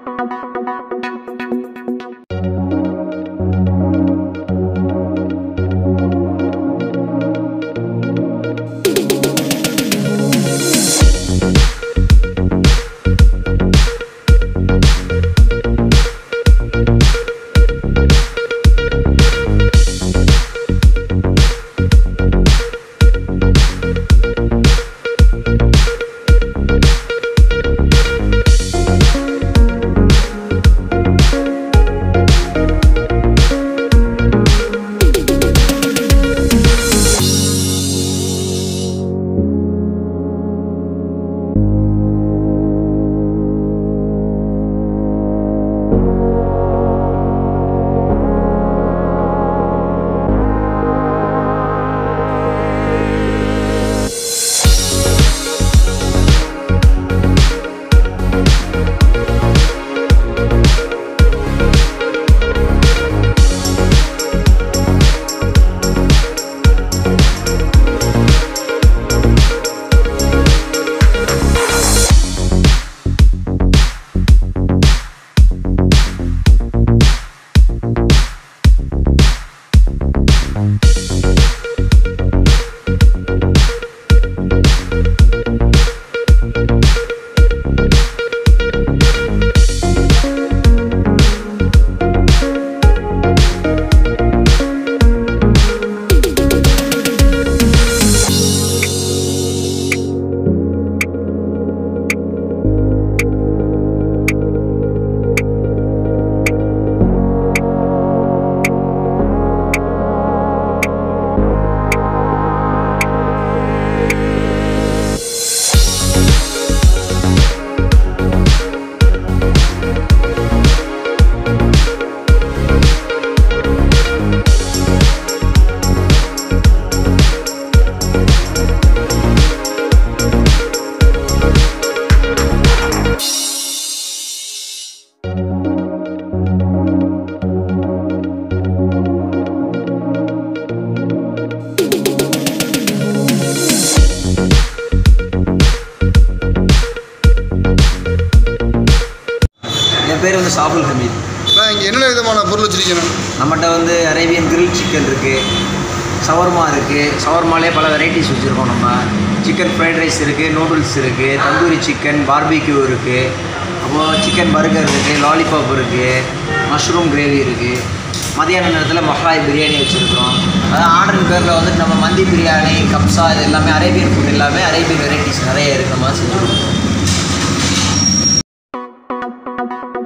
என் பேர் வந்து ஷாபுல் ஹமீத் நான் இங்கே என்னென்ன விதமான பொருள் வச்சுருக்கேன் நம்மகிட்ட வந்து அரேபியன் கிரில் சிக்கன் இருக்குது ஷவர்மா இருக்குது ஷவர்மாலே பல வெரைட்டிஸ் வச்சுருக்கோம் நம்ம சிக்கன் ஃப்ரைட் ரைஸ் இருக்குது நூடுல்ஸ் இருக்குது தந்தூரி சிக்கன் பார்பிக்யூ இருக்குது அப்புறம் சிக்கன் பர்கர் இருக்குது லாலிபாப் இருக்குது மஷ்ரூம் கிரேவி இருக்குது மதியான நேரத்தில் மஹ்லாய் பிரியாணி வச்சுருக்கிறோம் அதான் ஆர்டர் பேரில் வந்துட்டு நம்ம மந்தி பிரியாணி கப்ஸா இது எல்லாமே அரேபியன் ஃபுட் எல்லாமே அரேபியன் வெரைட்டிஸ் நிறைய இருக்கிற மாதிரி செஞ்சுருக்கோம்